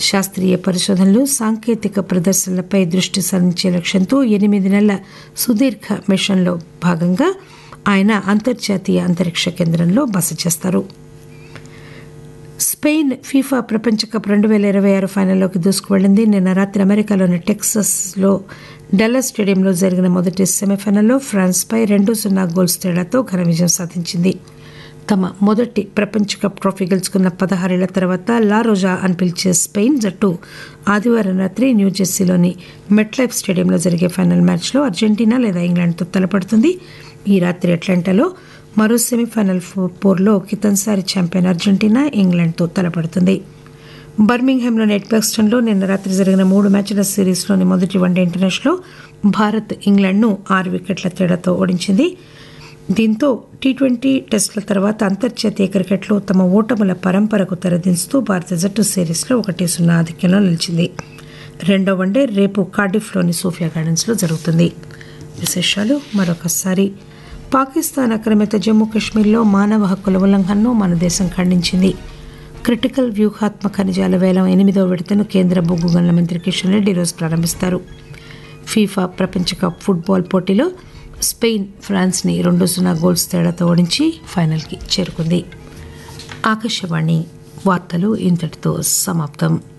శాస్త్రీయ పరిశోధనలు సాంకేతిక ప్రదర్శనలపై దృష్టి సారించే లక్ష్యంతో ఎనిమిది నెలల సుదీర్ఘ మిషన్లో భాగంగా ఆయన అంతర్జాతీయ అంతరిక్ష కేంద్రంలో బస చేస్తారు స్పెయిన్ ఫీఫా ప్రపంచ కప్ రెండు వేల ఇరవై ఆరు ఫైనల్లోకి దూసుకువెళ్లింది నిన్న రాత్రి అమెరికాలోని టెక్సస్లో డెల్లస్ స్టేడియంలో జరిగిన మొదటి సెమీఫైనల్లో ఫ్రాన్స్పై రెండు సున్నా గోల్స్ తేడాతో ఘన విజయం సాధించింది తమ మొదటి ప్రపంచ కప్ ట్రోఫీ గెలుచుకున్న పదహారేళ్ల తర్వాత లా రోజా అని పిలిచే స్పెయిన్ జట్టు ఆదివారం రాత్రి న్యూజెర్సీలోని మెట్లైఫ్ స్టేడియంలో జరిగే ఫైనల్ మ్యాచ్లో అర్జెంటీనా లేదా ఇంగ్లాండ్తో తలపడుతుంది ఈ రాత్రి అట్లాంటాలో మరో సెమీఫైనల్ పోర్లో కితన్సారి ఛాంపియన్ అర్జెంటీనా ఇంగ్లాండ్తో తలపడుతుంది బర్మింగ్హామ్లోని ఎడ్బెక్స్టన్లో నిన్న రాత్రి జరిగిన మూడు మ్యాచ్ల సిరీస్లోని మొదటి వన్డే ఇంటర్నేషనల్లో భారత్ ఇంగ్లాండ్ను ఆరు వికెట్ల తేడాతో ఓడించింది దీంతో టీ ట్వంటీ టెస్టుల తర్వాత అంతర్జాతీయ క్రికెట్లో తమ ఓటముల పరంపరకు తెరదించుతూ భారత జట్టు సిరీస్లో ఒకటి సున్నా ఆధిక్యంలో నిలిచింది రెండో వన్డే రేపు కార్డిఫ్లోని సోఫియా గార్డెన్స్లో జరుగుతుంది విశేషాలు మరొకసారి పాకిస్తాన్ ఆక్రమిత జమ్మూ కాశ్మీర్లో మానవ హక్కుల ఉల్లంఘనను మన దేశం ఖండించింది క్రిటికల్ వ్యూహాత్మక ఖనిజాల వేలం ఎనిమిదో విడతను కేంద్ర బొగ్గు గనుల మంత్రి కిషన్ రెడ్డి ఈరోజు ప్రారంభిస్తారు ఫీఫా ప్రపంచ కప్ ఫుట్బాల్ పోటీలో స్పెయిన్ ఫ్రాన్స్ని రెండు సున్నా గోల్స్ తేడాతో ఓడించి ఫైనల్కి చేరుకుంది ఆకాశవాణి వార్తలు ఇంతటితో సమాప్తం